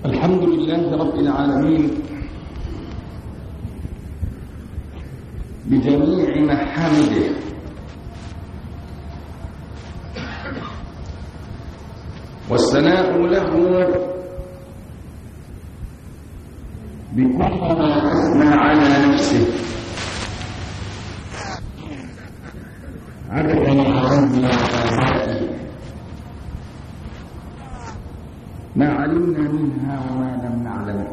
الحمد لله رب العالمين بجميع محامده والثناء له بكل ما أثنى على نفسه عدد نعمه وآلائه ما علمنا منها وما لم نعلم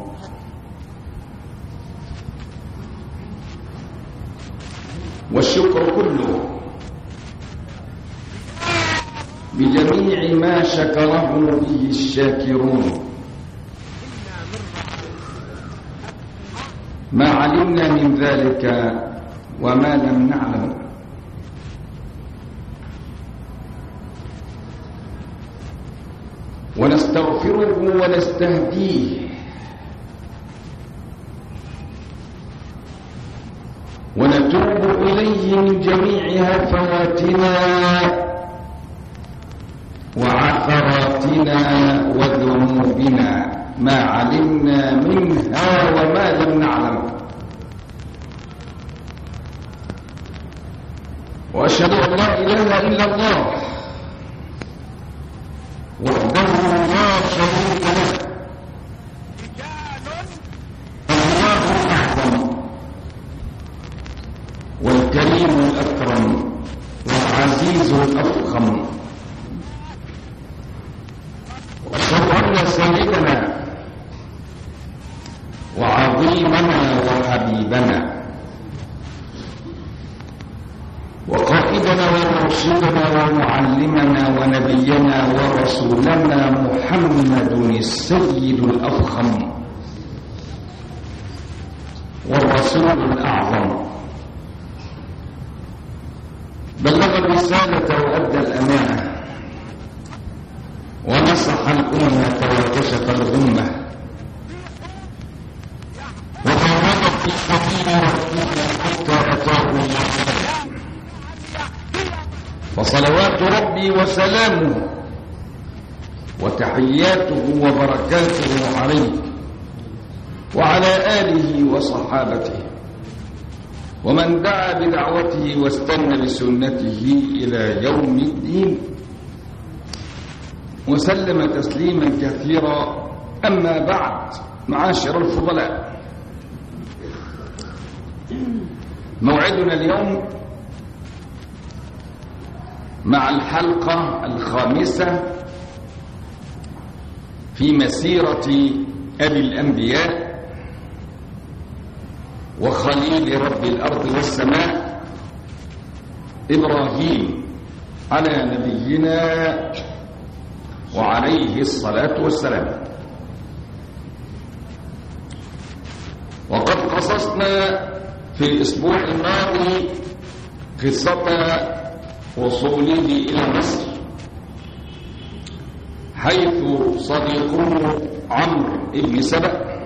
والشكر كله بجميع ما شكره به الشاكرون ما علمنا من ذلك وما لم نعلم ونستغفره ونستهديه ونتوب إليه من جميع هفواتنا وعثراتنا وذنوبنا ما علمنا منها وما لم نعلم وأشهد أن لا إله إلا الله وحده لا شريك له الله الأعظم والكريم الأكرم والعزيز الأفخم وأشهد أن سيدنا وعظيمنا وحبيبنا وقائدنا ومرشدنا ومعلمنا ونبينا ورسولنا محمد السيد الأفخم والرسول الأعظم بلغ الرسالة وأدى الأمانة ونصح الأمة وكشف الغمة وجاهد في سبيل ربه حتى أتاه اليقين فصلوات ربي وسلامه وتحياته وبركاته عليه وعلى آله وصحابته ومن دعا بدعوته واستنى بسنته إلى يوم الدين وسلم تسليما كثيرا أما بعد معاشر الفضلاء موعدنا اليوم مع الحلقة الخامسة في مسيرة أبي الأنبياء وخليل رب الأرض والسماء إبراهيم على نبينا وعليه الصلاة والسلام وقد قصصنا في الأسبوع الماضي قصة وصوله إلى مصر حيث صديقه عمرو بن سبأ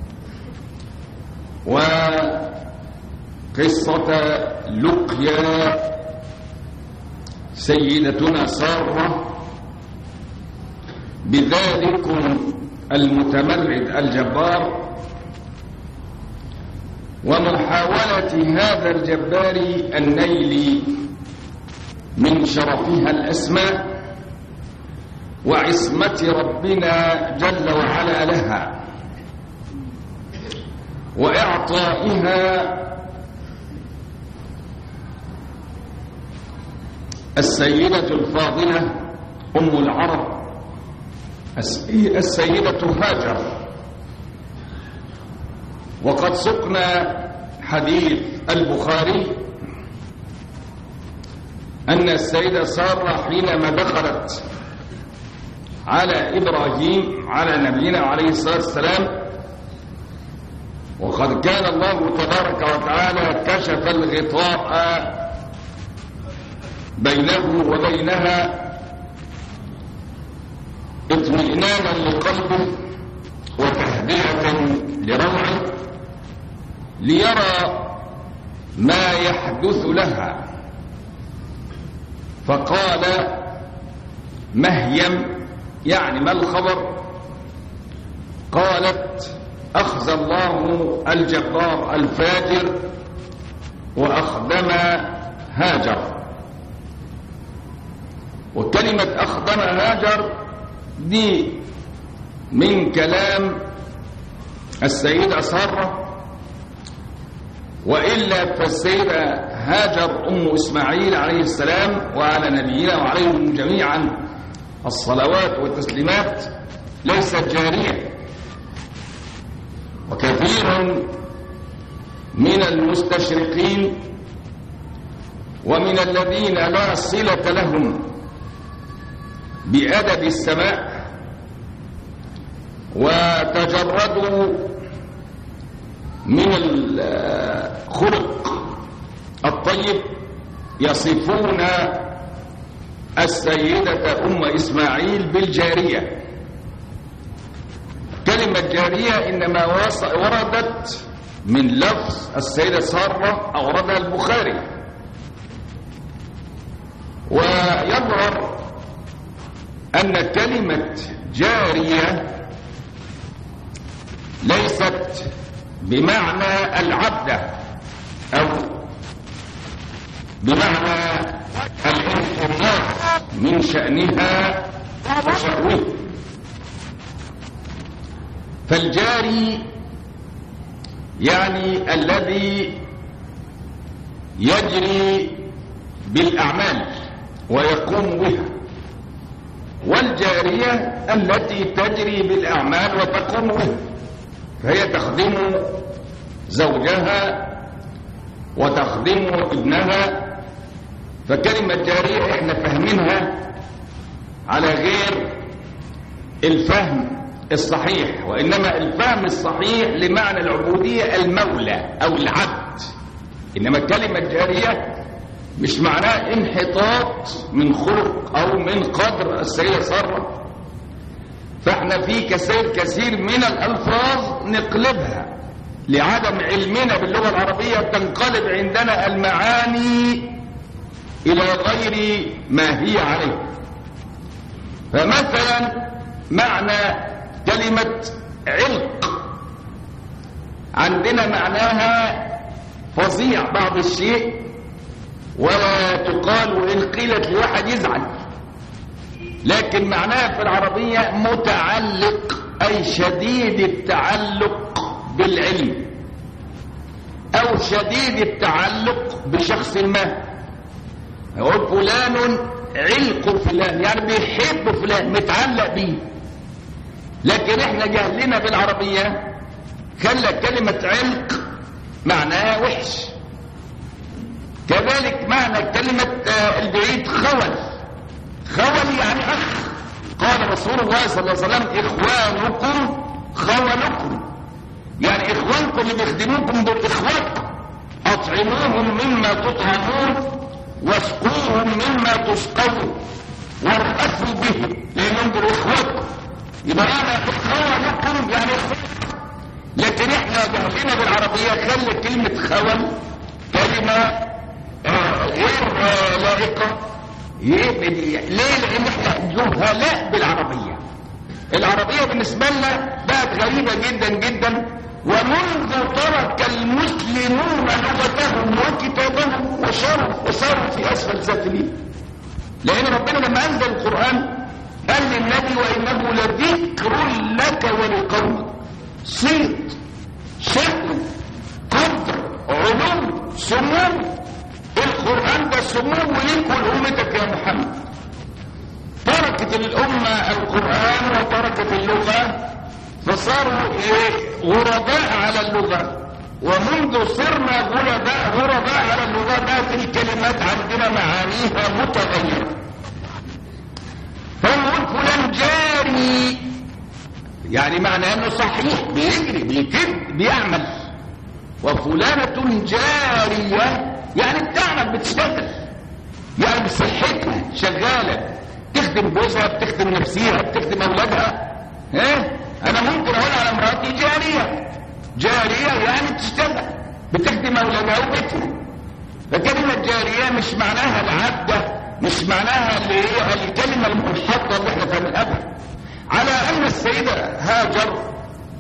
وقصة لقيا سيدتنا سارة بذلكم المتمرد الجبار ومحاولة هذا الجبار النيل من شرفها الأسماء وعصمة ربنا جل وعلا لها وإعطائها السيدة الفاضلة أم العرب السيدة هاجر وقد سقنا حديث البخاري أن السيدة سارة حينما دخلت على إبراهيم على نبينا عليه الصلاة والسلام وقد كان الله تبارك وتعالى كشف الغطاء بينه وبينها اطمئنانا لقلبه وتهدئة لروعه ليرى ما يحدث لها فقال مهيم يعني ما الخبر قالت أخذ الله الجبار الفاجر وأخدم هاجر وكلمة أخدم هاجر دي من كلام السيدة سارة وإلا فالسيدة هاجر أم إسماعيل عليه السلام وعلى نبينا وعليهم جميعا الصلوات والتسليمات ليست جارية وكثير من المستشرقين ومن الذين لا صلة لهم بأدب السماء وتجردوا من الخلق الطيب يصفون السيدة أم إسماعيل بالجارية كلمة جارية إنما وردت من لفظ السيدة سارة أوردها البخاري ويظهر أن كلمة جارية ليست بمعنى العبدة أو بمعنى الانحراف من شأنها وشأوه فالجاري يعني الذي يجري بالأعمال ويقوم بها والجارية التي تجري بالأعمال وتقوم بها فهي تخدم زوجها وتخدم ابنها فكلمة جارية احنا فاهمينها على غير الفهم الصحيح وإنما الفهم الصحيح لمعنى العبودية المولى أو العبد إنما الكلمة الجارية مش معناه انحطاط من خلق أو من قدر السيدة سارة فاحنا في كثير كثير من الألفاظ نقلبها لعدم علمنا باللغة العربية تنقلب عندنا المعاني إلى غير ما هي عليه فمثلا معنى كلمة علق عندنا معناها فظيع بعض الشيء ولا تقال وإن قيلت لواحد يزعل لكن معناها في العربية متعلق أي شديد التعلق بالعلم أو شديد التعلق بشخص ما يقول فلان علق فلان يعني بيحب فلان متعلق بيه لكن احنا جهلنا بالعربية خلى كلمة علق معناها وحش كذلك معنى كلمة البعيد خول خول يعني أخ قال رسول الله صلى الله عليه وسلم إخوانكم خولكم يعني إخوانكم اللي بيخدموكم دول إخوانكم أطعموهم مما تطعمون واسقوهم مما تسقون وارأسوا به لأنهم دول إخوانكم يبقى أنا خولكم يعني إخوانكم لكن احنا جهلنا بالعربية خلي كلمة خول كلمة غير لائقة ليه لان احنا جهلاء بالعربية العربية بالنسبة لنا بقت غريبة جدا جدا ومنذ ترك المسلمون لغتهم وكتابهم وشروا وصاروا في اسفل سافلين لان ربنا لما انزل القرآن قال للنبي وانه لذكر لك ولقومك صيت شأن قدر علوم سمو القرآن ده سمو ليك ولأمتك يا محمد تركت الأمة القرآن وتركت اللغة فصاروا غرباء على اللغة ومنذ صرنا غرباء غرباء على اللغة بقت الكلمات عندنا معانيها متغيرة فنقول فلان جاري يعني معنى انه صحيح بيجري بيكد بيعمل وفلانة جارية يعني بتعمل بتشتغل يعني بصحتها شغالة تخدم جوزها بتخدم نفسيها بتخدم اولادها ها انا ممكن اقول على مراتي جارية جارية يعني بتشتغل بتخدم اولادها وبيتها فكلمة جارية مش معناها العبدة مش معناها اللي هي الكلمة المنحطة اللي احنا فاهمينها على ان السيدة هاجر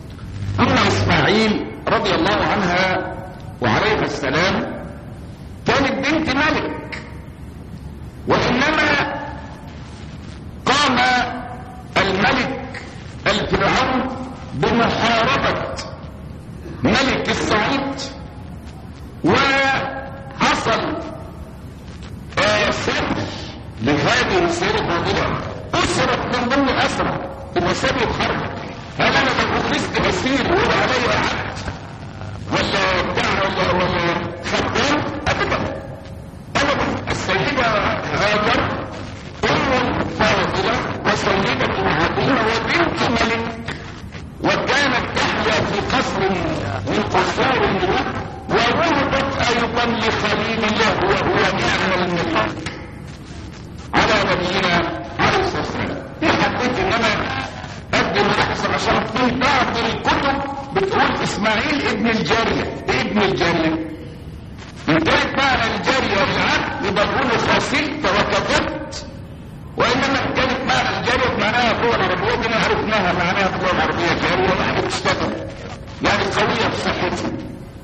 أم إسماعيل رضي الله عنها وعليها السلام كانت بنت ملك وإنما قام الملك الفرعون بمحاربة ملك الصعيد وحصل آه سر لهذه السيرة الفاضلة أسرت من ضمن أسرى ومسابق الحرب هل أنا لو أخذت أسير ولا علي عبد ولا بتاع ولا ولا خدام أبدا أبدا السيدة هاجر أم فاضلة وسيدة عظيمة وبنت ملك وكانت تحيا في قصر من قصور الملوك ووهبت ايضا لخليل الله وهو نعم الملك على نبينا عليه الصلاه والسلام في حديث ان انا اقدم احسن عشان في بعض الكتب بتقول اسماعيل ابن الجاريه ابن الجاريه ان كانت معنى الجاريه العبد يبقى نقول خسرت وكذبت وانما كانت معنى الجاريه معناها قوه العربيه دي عرفناها معناها قوه العربيه جاريه واحده بتشتغل يعني قويه في صحتها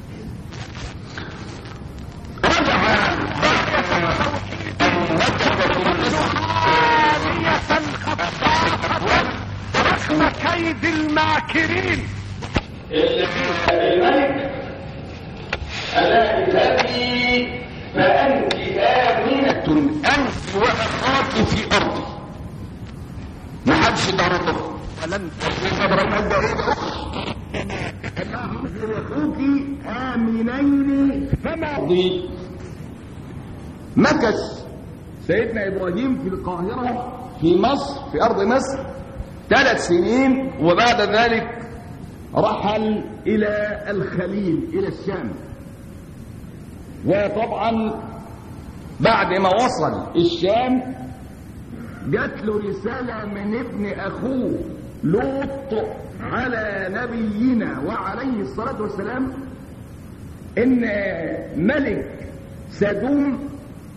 رجع بعد ان نكب في مصر عالية الخطاطة رغم كيد الماكرين الملك ألا اذهبي فأنت آمنة أنت وأخاك في أرضي ما حدش ضربه ولن في ابراهيم قال ده ايه ده اخوك امنين فما أرضي مكث سيدنا ابراهيم في القاهرة في مصر في ارض مصر ثلاث سنين وبعد ذلك رحل الى الخليل الى الشام وطبعا بعد ما وصل الشام جات له رسالة من ابن اخوه لوط على نبينا وعليه الصلاة والسلام ان ملك سدوم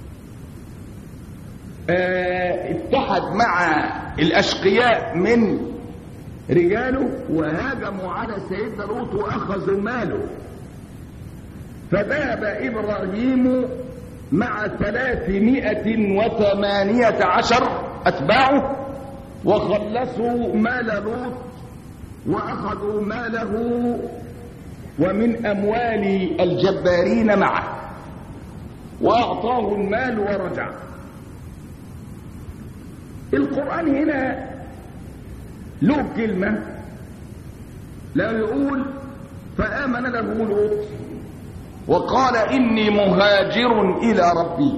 آه، اتحد مع الاشقياء من رجاله وهاجموا على سيدنا لوط واخذوا ماله فذهب ابراهيم مع ثلاثمائة وثمانية عشر اتباعه وخلصوا مال لوط واخذوا ماله ومن اموال الجبارين معه واعطاه المال ورجع القرآن هنا له كلمة لا يقول فآمن له لوط وقال إني مهاجر إلى ربي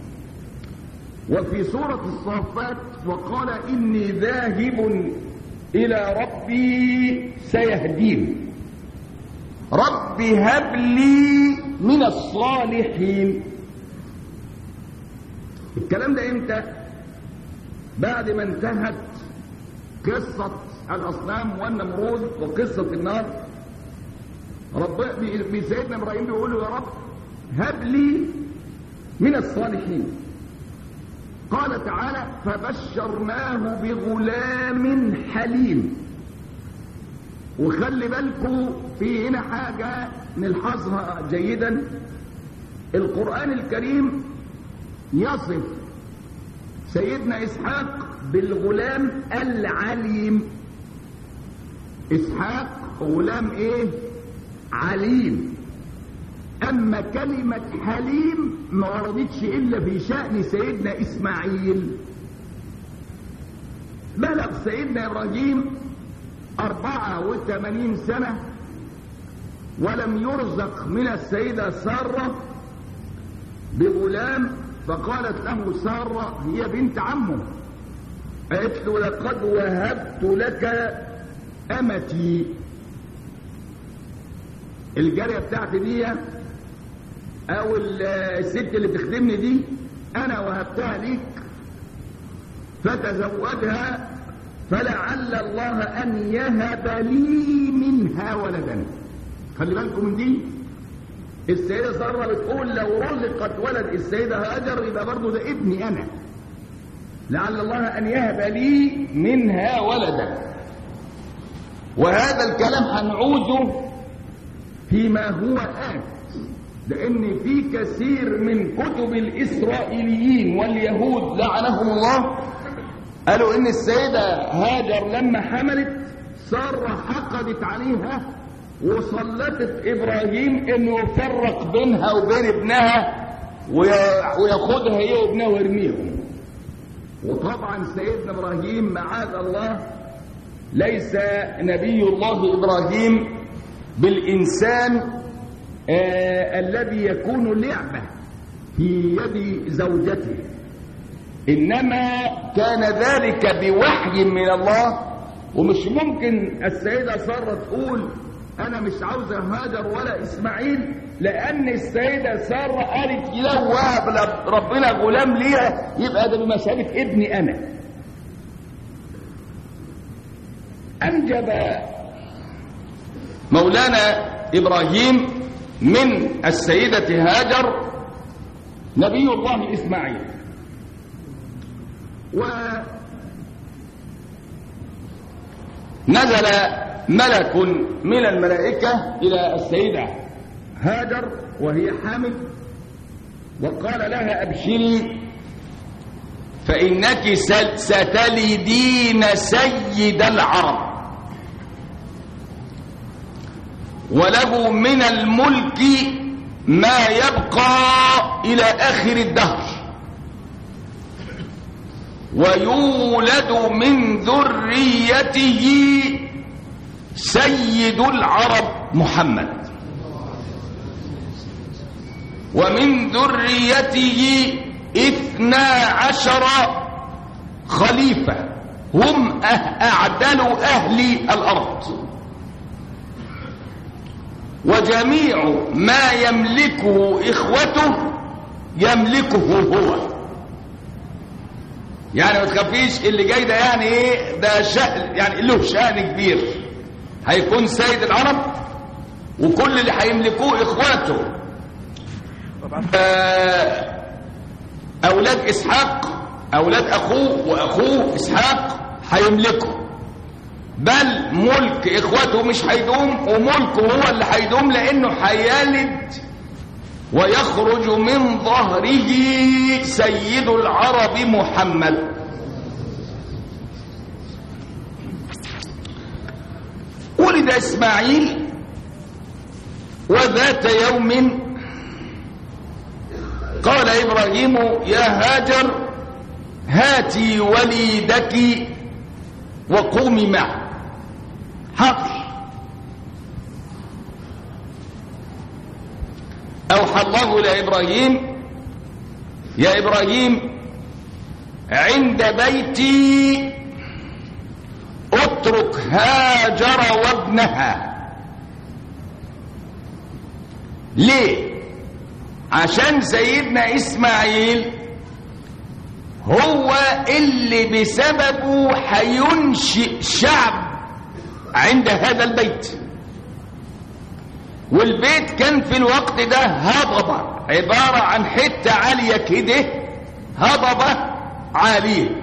وفي سورة الصافات وقال إني ذاهب إلى ربي سيهدين رب هب لي من الصالحين الكلام ده امتى بعد ما انتهت قصة الأصنام والنمرود وقصة النار رب بي- سيدنا إبراهيم بيقول له يا رب هب لي من الصالحين قال تعالى فبشرناه بغلام حليم وخلي بالكم في هنا حاجة نلحظها جيدا القرآن الكريم يصف سيدنا إسحاق بالغلام العليم إسحاق غلام إيه عليم أما كلمة حليم ما وردتش إلا في شأن سيدنا إسماعيل بلغ سيدنا إبراهيم أربعة وثمانين سنة ولم يرزق من السيدة سارة بغلام فقالت له سارة هي بنت عمه قالت له لقد وهبت لك أمتي الجارية بتاعتي دي أو الست اللي بتخدمني دي أنا وهبتها ليك فتزوجها فلعل الله أن يهب لي منها ولدا خلي بالكم من دي السيدة سارة بتقول لو رزقت ولد السيدة هاجر يبقى برضه ده ابني أنا لعل الله أن يهب لي منها ولدا وهذا الكلام هنعوزه فيما هو آت لأن في كثير من كتب الإسرائيليين واليهود لعنهم الله قالوا إن السيدة هاجر لما حملت سارة حقدت عليها وسلطت إبراهيم إنه يفرق بينها وبين ابنها وياخدها هي وابنها ويرميهم وطبعا سيدنا إبراهيم معاذ الله ليس نبي الله إبراهيم بالإنسان آه الذي يكون لعبة في يد زوجته إنما كان ذلك بوحي من الله ومش ممكن السيدة سارة تقول أنا مش عاوزة هاجر ولا إسماعيل لأن السيدة سارة قالت لو وهب ربنا غلام ليها يبقى ده بمثابة ابني أنا أنجب مولانا إبراهيم من السيدة هاجر نبي الله إسماعيل ونزل ملك من الملائكة إلى السيدة هاجر وهي حامل وقال لها أبشري فإنك ستلدين سيد العرب وله من الملك ما يبقى إلى آخر الدهر ويولد من ذريته سيد العرب محمد ومن ذريته اثنا عشر خليفة هم أعدل أهل الأرض وجميع ما يملكه إخوته يملكه هو يعني ما تخافيش اللي جاي ده يعني ايه ده شأن يعني له شأن كبير هيكون سيد العرب وكل اللي هيملكوه اخواته اولاد اسحاق اولاد اخوه واخوه اسحاق هيملكوا بل ملك اخواته مش هيدوم وملكه هو اللي هيدوم لانه هيلد ويخرج من ظهره سيد العرب محمد ولد اسماعيل وذات يوم قال ابراهيم يا هاجر هاتي وليدك وقومي معه حاضر أوحى الله إلى إبراهيم يا إبراهيم عند بيتي اترك هاجر وابنها ليه عشان سيدنا إسماعيل هو اللي بسببه هينشئ شعب عند هذا البيت والبيت كان في الوقت ده هضبة عبارة عن حتة عالية كده هضبة عالية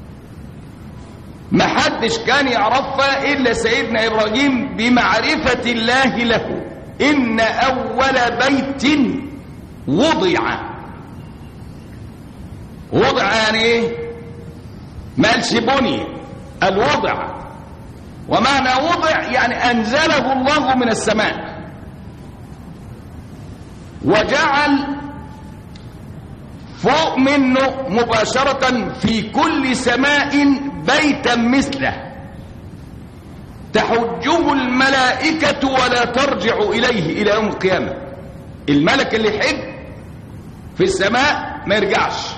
محدش كان يعرفها إلا سيدنا إبراهيم بمعرفة الله له إن أول بيت وضع وضع يعني ايه مالش بني الوضع ومعنى وضع يعني أنزله الله من السماء وجعل فوق منه مباشرة في كل سماء بيتا مثله تحجه الملائكة ولا ترجع إليه إلى يوم القيامة الملك اللي يحج في السماء ما يرجعش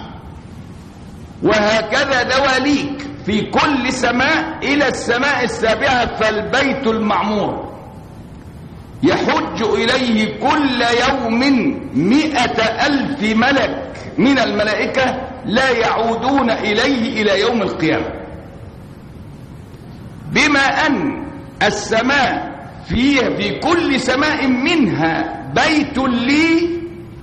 وهكذا دواليك في كل سماء إلى السماء السابعة فالبيت المعمور يحج إليه كل يوم مئة ألف ملك من الملائكة لا يعودون إليه إلى يوم القيامة بما أن السماء فيها في كل سماء منها بيت لي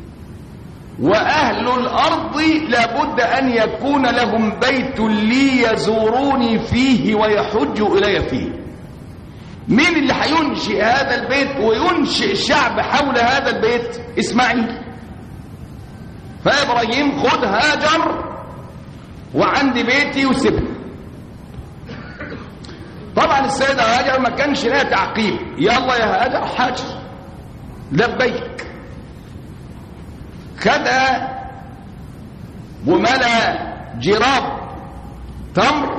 وأهل الأرض لابد أن يكون لهم بيت لي يزوروني فيه ويحج إلي فيه مين اللي هينشئ هذا البيت وينشئ شعب حول هذا البيت اسماعيل فابراهيم خد هاجر وعندي بيتي وسيبها طبعا السيدة هاجر ما كانش لها تعقيب يلا يا هاجر حاجر لبيك خدها وملى جراب تمر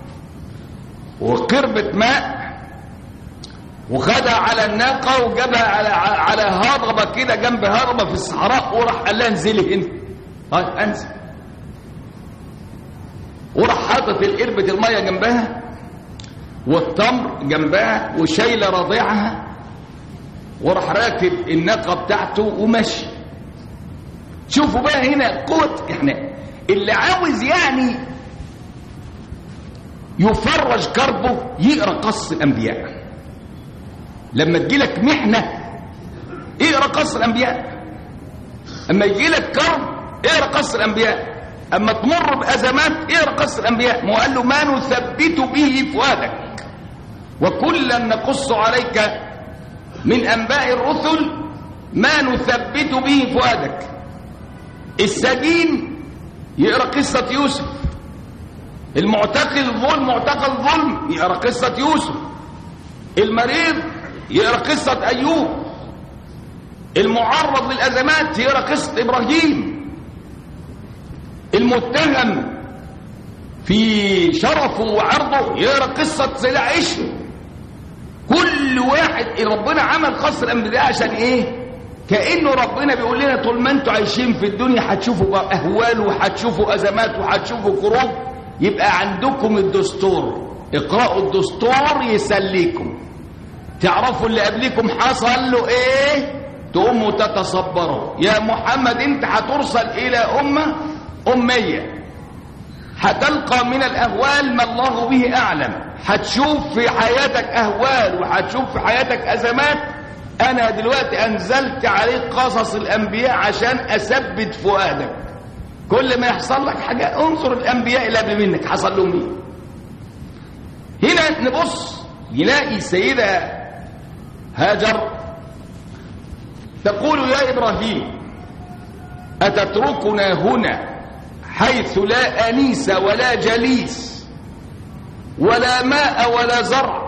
وقربة ماء وخدها على الناقة وجابها على على هضبة كده جنب هضبة في الصحراء وراح قال لها انزلي هنا طيب انزل وراح حاطط القربة المية جنبها والتمر جنبها وشايلة رضيعها وراح راكب الناقة بتاعته ومشي شوفوا بقى هنا قوة احنا اللي عاوز يعني يفرج كربه يقرا قص الانبياء لما تجيلك محنه اقرا قص الانبياء اما يجيلك كرب اقرا قص الانبياء اما تمر بازمات اقرا قص الانبياء ما قال له ما نثبت به فؤادك وكلا نقص عليك من انباء الرسل ما نثبت به فؤادك السجين يقرا قصه يوسف المعتقل ظلم معتقل ظلم يقرا قصه يوسف المريض يقرا قصه ايوب المعرض للازمات يقرا قصه ابراهيم المتهم في شرفه وعرضه يقرا قصه سيدنا عائشه كل واحد ربنا عمل قصر الانبياء عشان ايه كانه ربنا بيقول لنا طول ما انتوا عايشين في الدنيا هتشوفوا اهوال وهتشوفوا ازمات وهتشوفوا كروب يبقى عندكم الدستور اقرأوا الدستور يسليكم تعرفوا اللي قبلكم حصل له ايه تقوموا تتصبروا يا محمد انت هترسل الى امه اميه هتلقى من الاهوال ما الله به اعلم هتشوف في حياتك اهوال وهتشوف في حياتك ازمات انا دلوقتي انزلت عليك قصص الانبياء عشان اثبت فؤادك كل ما يحصل لك حاجه انظر الانبياء اللي قبل منك حصل لهم ايه هنا نبص يلاقي السيده هاجر تقول يا ابراهيم اتتركنا هنا حيث لا انيس ولا جليس ولا ماء ولا زرع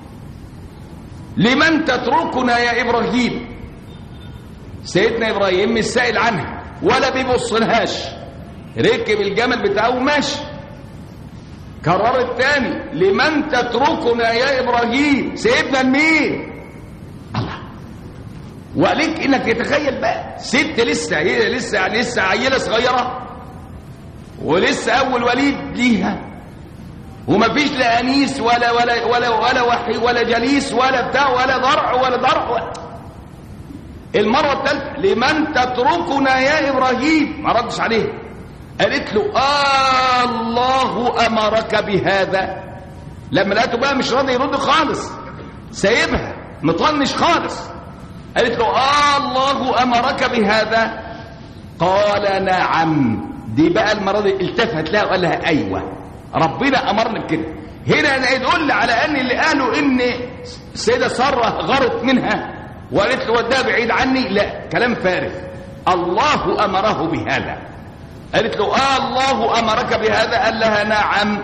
لمن تتركنا يا ابراهيم سيدنا ابراهيم مش سائل عنها ولا بيبص لهاش ركب الجمل بتاعه وماشي كرر الثاني لمن تتركنا يا ابراهيم سيبنا لمين الله وعليك انك تتخيل بقى ست لسه هي لسه يعني لسه عيله صغيره ولسه اول وليد ليها ومفيش لا انيس ولا ولا ولا ولا وحي ولا جليس ولا بتاع ولا ضرع ولا ضرع ولا المره الثالثه لمن تتركنا يا ابراهيم ما ردش عليه قالت له آه الله امرك بهذا لما لقيته بقى مش راضي يرد خالص سايبها مطنش خالص قالت له آه الله امرك بهذا قال نعم دي بقى المره دي التفت لها وقال لها ايوه ربنا امرنا بكده هنا يدل على ان اللي قالوا ان السيده ساره غرت منها وقالت له وداها بعيد عني لا كلام فارغ الله امره بهذا قالت له آه الله امرك بهذا قال لها نعم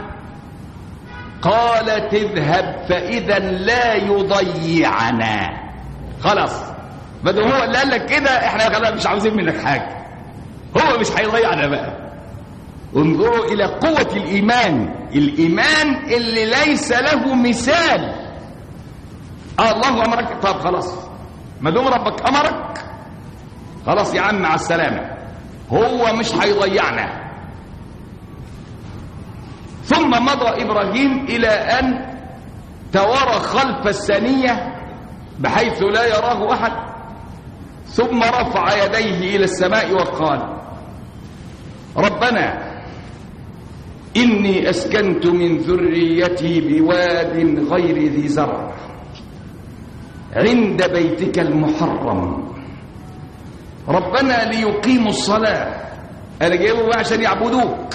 قالت اذهب فاذا لا يضيعنا خلاص بدل هو اللي قال لك كده احنا مش عاوزين منك حاجه هو مش هيضيعنا بقى انظروا الى قوة الايمان الايمان اللي ليس له مثال آه الله امرك طب خلاص ما دام ربك امرك خلاص يا عم مع السلامة هو مش هيضيعنا ثم مضى ابراهيم الى ان توارى خلف الثانية بحيث لا يراه احد ثم رفع يديه الى السماء وقال ربنا إني أسكنت من ذريتي بواد غير ذي زرع عند بيتك المحرم ربنا ليقيموا الصلاة أنا جايبه عشان يعبدوك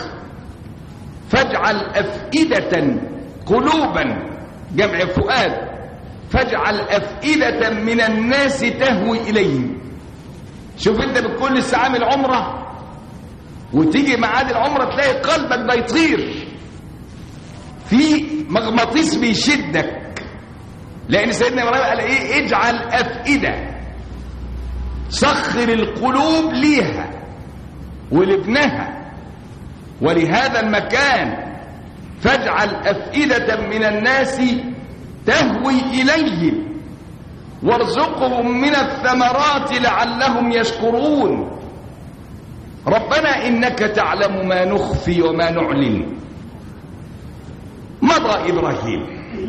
فاجعل أفئدة قلوبا جمع فؤاد فاجعل أفئدة من الناس تهوي إليهم شوف انت بتكون لسه عامل عمرة وتيجي معاد العمرة تلاقي قلبك بيطير في مغناطيس بيشدك لأن سيدنا إبراهيم قال إيه اجعل أفئدة سخر القلوب ليها ولابنها ولهذا المكان فاجعل أفئدة من الناس تهوي إليهم وارزقهم من الثمرات لعلهم يشكرون ربنا إنك تعلم ما نخفي وما نعلن مضى إبراهيم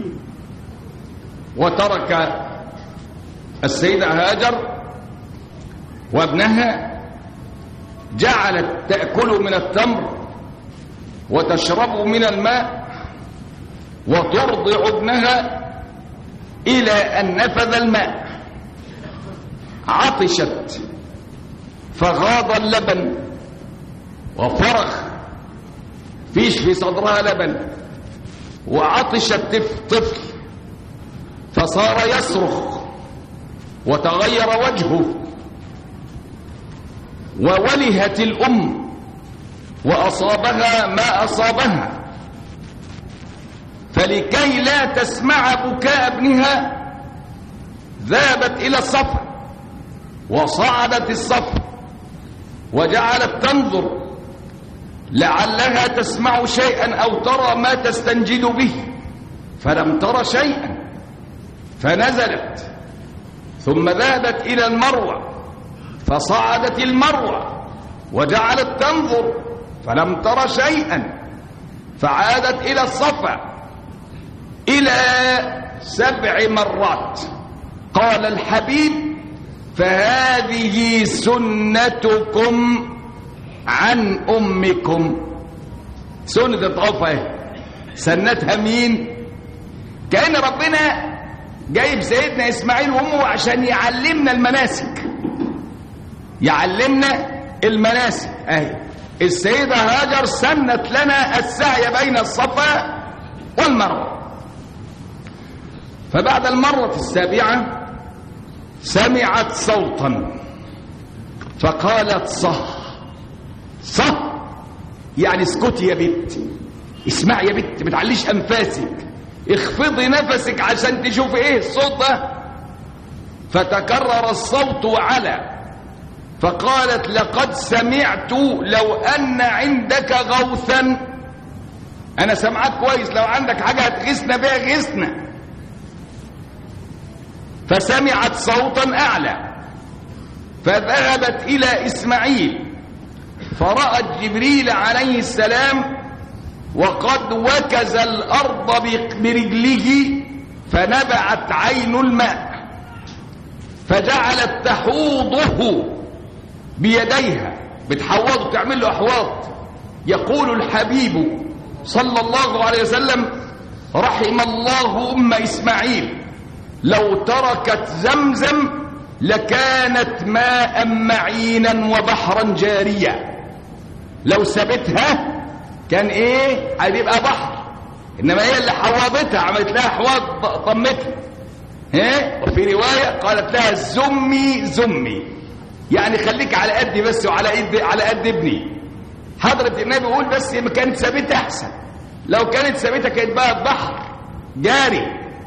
وترك السيدة هاجر وابنها جعلت تأكل من التمر وتشرب من الماء وترضع ابنها إلى أن نفذ الماء عطشت فغاض اللبن وفرخ فيش في صدرها لبن وعطش طفل فصار يصرخ وتغير وجهه وولهت الأم وأصابها ما أصابها فلكي لا تسمع بكاء ابنها ذهبت إلى الصفا وصعدت الصفا وجعلت تنظر لعلها تسمع شيئا أو ترى ما تستنجد به فلم تر شيئا فنزلت ثم ذهبت إلى المروة فصعدت المروة وجعلت تنظر فلم تر شيئا فعادت إلى الصفا إلى سبع مرات قال الحبيب فهذه سنتكم عن أمكم سنة الطواف اهي سنتها مين كأن ربنا جايب سيدنا إسماعيل وأمه عشان يعلمنا المناسك يعلمنا المناسك اهي السيدة هاجر سنت لنا السعي بين الصفا والمروة فبعد المرة السابعة سمعت صوتا فقالت صح صح يعني اسكتي يا بنت اسمعي يا بنت ما تعليش انفاسك اخفضي نفسك عشان تشوفي ايه الصوت ده فتكرر الصوت وعلى فقالت لقد سمعت لو ان عندك غوثا انا سمعت كويس لو عندك حاجه هتغيثنا بيها غيثنا فسمعت صوتا اعلى فذهبت الى اسماعيل فرأت جبريل عليه السلام وقد وكز الأرض برجله فنبعت عين الماء فجعلت تحوضه بيديها بتحوضه تعمل له أحواض يقول الحبيب صلى الله عليه وسلم رحم الله أم إسماعيل لو تركت زمزم لكانت ماء معينا وبحرا جاريا لو سابتها كان ايه هيبقى بحر انما هي اللي حوضتها عملت لها حواض ضمتها ها وفي روايه قالت لها زمي زمي يعني خليك على قدي بس وعلى قد على قد ابني حضره النبي بيقول بس ما كانت سابتها احسن لو كانت سابتها كانت بقى بحر جاري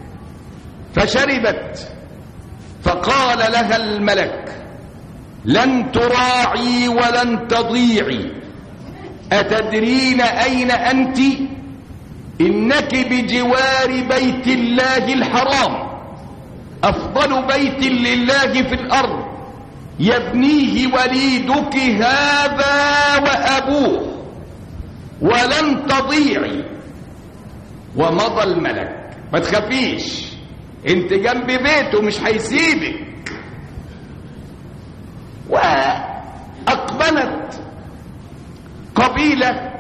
فشربت فقال لها الملك لن تراعي ولن تضيعي أتدرين أين أنت إنك بجوار بيت الله الحرام أفضل بيت لله في الأرض يبنيه وليدك هذا وأبوه ولن تضيعي ومضى الملك ما تخافيش انت جنب بيته مش هيسيبك وأقبلت قبيلة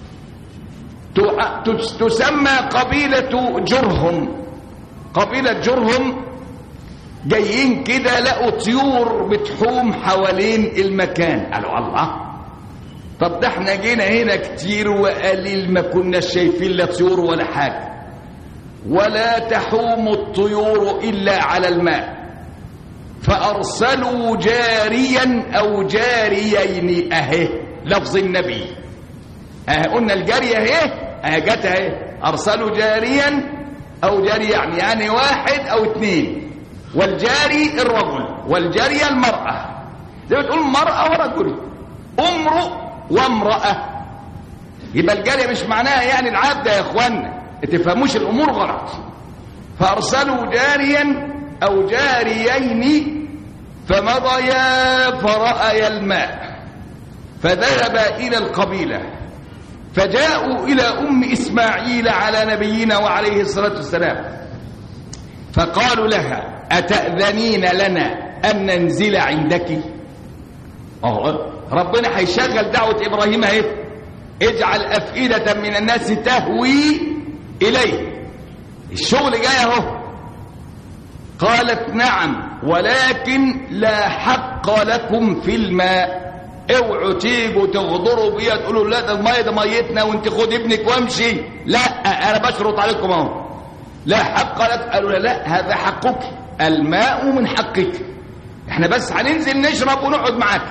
تسمى قبيلة جرهم قبيلة جرهم جايين كده لقوا طيور بتحوم حوالين المكان قالوا الله طب ده احنا جينا هنا كتير وقليل ما كناش شايفين لا طيور ولا حاجة ولا تحوم الطيور إلا على الماء فأرسلوا جاريا أو جاريين أهي لفظ النبي أهي قلنا الجارية أهي أهي جت أهي أرسلوا جاريا أو جاري يعني يعني واحد أو اثنين والجاري الرجل والجارية المرأة زي ما تقول مرأة ورجل امرؤ وامرأة يبقى الجارية مش معناها يعني العبد يا اخوانا تفهموش الامور غلط فارسلوا جاريا او جاريين فمضيا فرأيا الماء فذهبا الى القبيلة فجاءوا الى ام اسماعيل على نبينا وعليه الصلاة والسلام فقالوا لها اتأذنين لنا ان ننزل عندك اه ربنا هيشغل دعوة ابراهيم اهي اجعل افئدة من الناس تهوي اليه الشغل جاي اهو قالت نعم ولكن لا حق لكم في الماء اوعوا تيجوا تغدروا بيها تقولوا لا ده الميه ده ميتنا وانت خد ابنك وامشي لا انا بشرط عليكم اهو لا حق لك قالوا لا, لا هذا حقك الماء من حقك احنا بس هننزل نشرب ونقعد معاك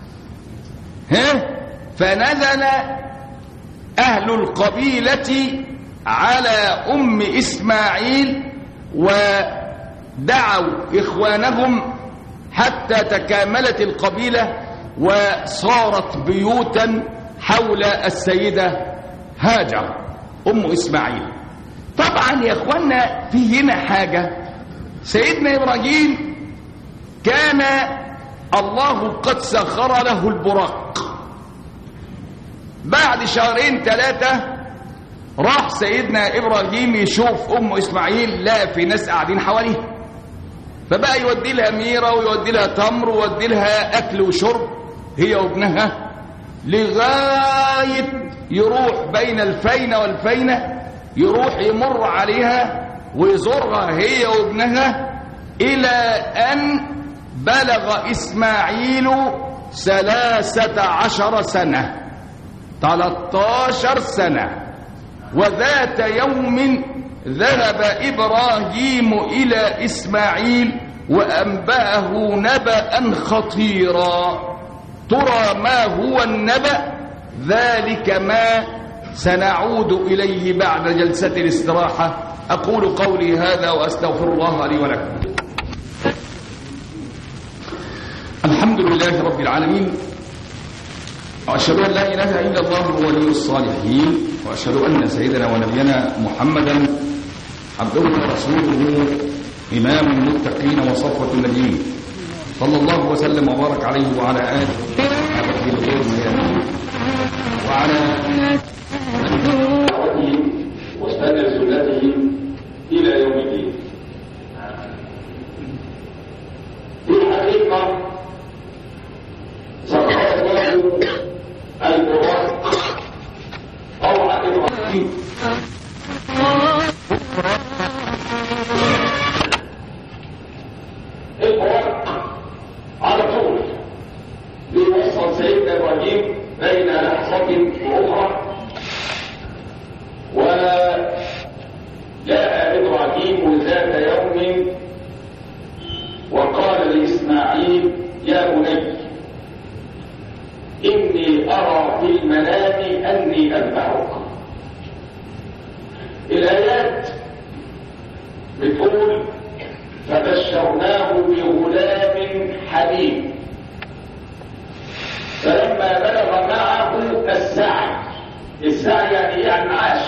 ها فنزل اهل القبيله على ام اسماعيل ودعوا اخوانهم حتى تكاملت القبيله وصارت بيوتا حول السيده هاجر ام اسماعيل طبعا يا اخوانا في هنا حاجه سيدنا ابراهيم كان الله قد سخر له البراق بعد شهرين ثلاثه راح سيدنا ابراهيم يشوف ام اسماعيل لا في ناس قاعدين حواليها فبقى يودي لها ميره ويودي لها تمر ويودي لها اكل وشرب هي وابنها لغايه يروح بين الفينه والفينه يروح يمر عليها ويزورها هي وابنها الى ان بلغ اسماعيل ثلاثه عشر سنه 13 سنه وذات يوم ذهب إبراهيم إلى إسماعيل وأنبأه نبأ خطيرا ترى ما هو النبأ ذلك ما سنعود إليه بعد جلسة الاستراحة أقول قولي هذا وأستغفر الله لي ولكم الحمد لله رب العالمين وأشهد أن لا إله إلا الله ولي الصالحين وأشهد أن سيدنا ونبينا محمدا عبده ورسوله إمام المتقين وصفوة النبيين صلى الله وسلم وبارك عليه وعلى آله وصحبه الخير الميامين وعلى دعوته واستنى سنته إلى يوم الدين في الحقيقة سخر الله البراق أو عن إبراهيم البراق على طول بيوصل سيدنا إبراهيم بين لحظة وأخرى وجاء إبراهيم ذات يوم وقال لإسماعيل يا بني إني أرى في المنام أني أذبحك الآيات بتقول فبشرناه بغلام حليم فلما بلغ معه السعي السعي يعني يعني عاش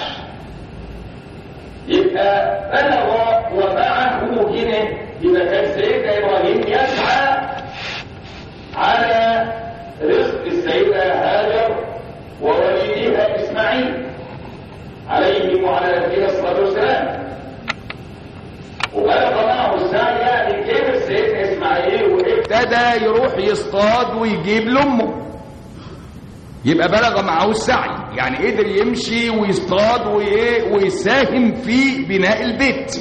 يبقى بلغ ومعه هنا يبقى كان سيدنا ابراهيم يسعى على رزق السيدة هاجر ووليدها إسماعيل عليهم وعلى نبينا الصلاة والسلام وبلغ معه السعي يعني كبر سيدنا إسماعيل وابتدى يروح يصطاد ويجيب لأمه يبقى بلغ معه السعي يعني قدر يمشي ويصطاد وإيه ويساهم في بناء البيت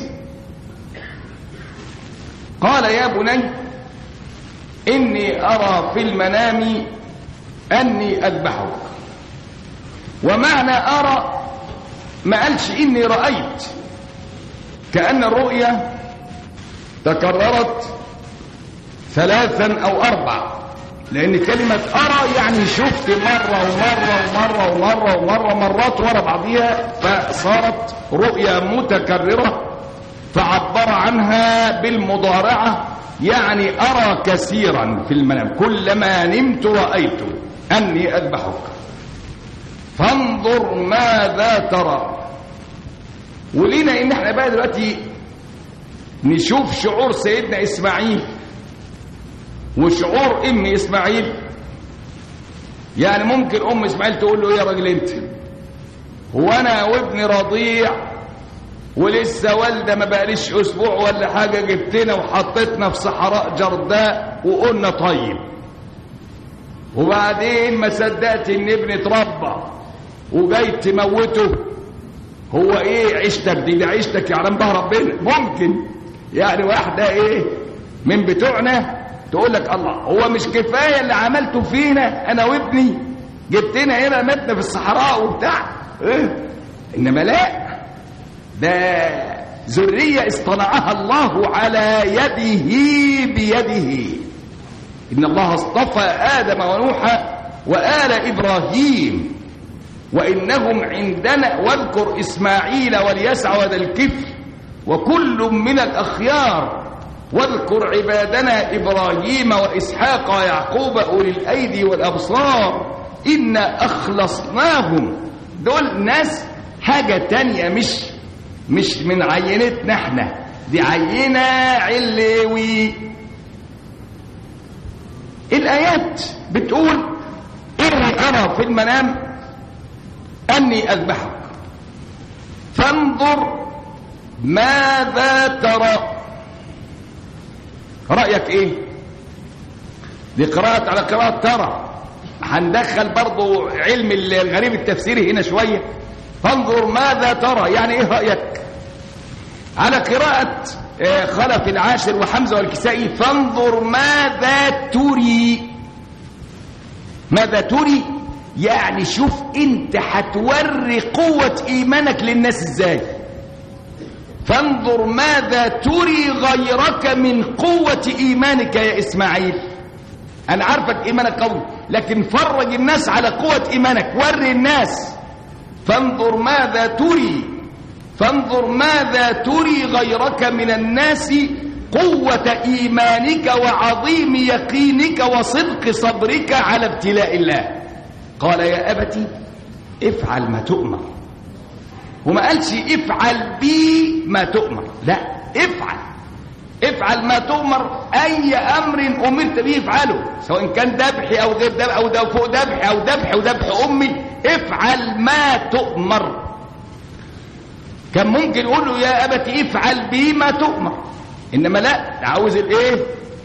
قال يا بني إني أرى في المنام أني أذبحك ومعنى أرى ما قالش إني رأيت كأن الرؤية تكررت ثلاثا أو أربع لأن كلمة أرى يعني شفت مرة ومرة ومرة ومرة ومرة مرات ورا بعضيها فصارت رؤية متكررة فعبر عنها بالمضارعة يعني أرى كثيرا في المنام كلما نمت رأيت أني أذبحك فانظر ماذا ترى ولينا ان احنا بقى دلوقتي نشوف شعور سيدنا اسماعيل وشعور ام اسماعيل يعني ممكن ام اسماعيل تقول له ايه يا راجل انت هو انا وابني رضيع ولسه والده ما بقاليش اسبوع ولا حاجه جبتنا وحطيتنا في صحراء جرداء وقلنا طيب وبعدين ما صدقت ان ابني اتربى وجاي تموته هو ايه عيشتك دي دي عيشتك يعلم بها ربنا ممكن يعني واحده ايه من بتوعنا تقول لك الله هو مش كفايه اللي عملته فينا انا وابني جبتنا هنا متنا في الصحراء وبتاع إيه؟ انما لا ده ذريه اصطنعها الله على يده بيده ان الله اصطفى ادم ونوحا وال ابراهيم وإنهم عندنا واذكر إسماعيل واليسع وذا الكفل وكل من الأخيار واذكر عبادنا إبراهيم وإسحاق ويعقوب أولي الأيدي والأبصار إنا أخلصناهم دول ناس حاجة تانية مش مش من عينتنا احنا دي عينة علوي الآيات بتقول إني أرى في المنام أني أذبحك فانظر ماذا ترى رأيك إيه دي قراءة على قراءة ترى هندخل برضو علم الغريب التفسيري هنا شوية فانظر ماذا ترى يعني إيه رأيك على قراءة خلف العاشر وحمزة والكسائي فانظر ماذا تري ماذا تري يعني شوف انت هتوري قوة ايمانك للناس ازاي فانظر ماذا تري غيرك من قوة ايمانك يا اسماعيل انا عارفك ايمانك قوي لكن فرج الناس على قوة ايمانك وري الناس فانظر ماذا تري فانظر ماذا تري غيرك من الناس قوة ايمانك وعظيم يقينك وصدق صبرك على ابتلاء الله قال يا أبتي افعل ما تؤمر وما قالش افعل بي ما تؤمر لا افعل افعل ما تؤمر أي أمر أمرت به افعله سواء كان ذبحي أو غير ذبح أو ده فوق ذبحي أو ذبحي وذبح أمي افعل ما تؤمر كان ممكن يقول له يا أبتي افعل بي ما تؤمر إنما لا عاوز الإيه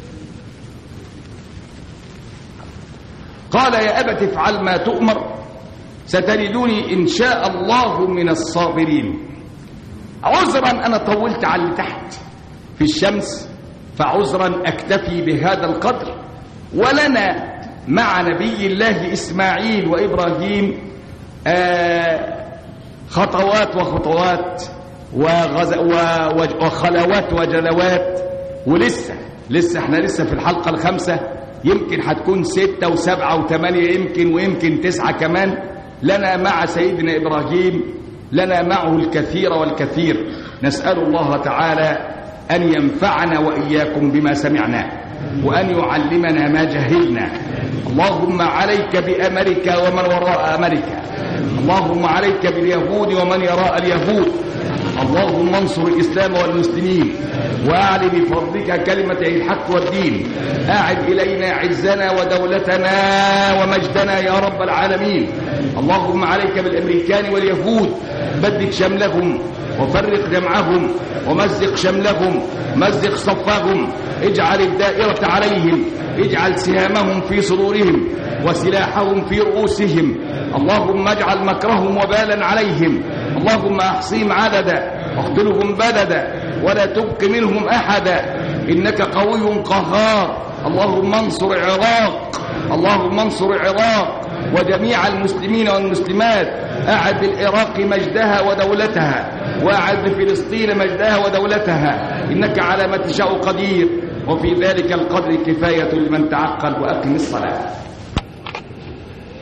قال يا أبت افعل ما تؤمر ستجدوني إن شاء الله من الصابرين عذرا أنا طولت على اللي تحت في الشمس فعذرا أكتفي بهذا القدر ولنا مع نبي الله إسماعيل وإبراهيم آه خطوات وخطوات وغز وخلوات وجلوات ولسه لسه احنا لسه في الحلقة الخامسة يمكن هتكون ستة وسبعة وثمانية يمكن ويمكن تسعة كمان لنا مع سيدنا إبراهيم لنا معه الكثير والكثير نسأل الله تعالى أن ينفعنا وإياكم بما سمعنا وأن يعلمنا ما جهلنا اللهم عليك بأمريكا ومن وراء أمريكا اللهم عليك باليهود ومن يراء اليهود اللهم انصر الإسلام والمسلمين واعل بفضلك كلمة الحق والدين أعد إلينا عزنا ودولتنا ومجدنا يا رب العالمين اللهم عليك بالأمريكان واليهود بدد شملهم وفرق جمعهم ومزق شملهم مزق صفهم اجعل الدائرة عليهم اجعل سهامهم في صدورهم وسلاحهم في رؤوسهم اللهم اجعل مكرهم وبالا عليهم اللهم احصيهم عددا واقتلهم بددا ولا تبق منهم احدا انك قوي قهار اللهم انصر العراق اللهم انصر العراق وجميع المسلمين والمسلمات اعد العراق مجدها ودولتها واعز بفلسطين مجدها ودولتها إنك على ما تشاء قدير وفي ذلك القدر كفاية لمن تعقل وأقم الصلاة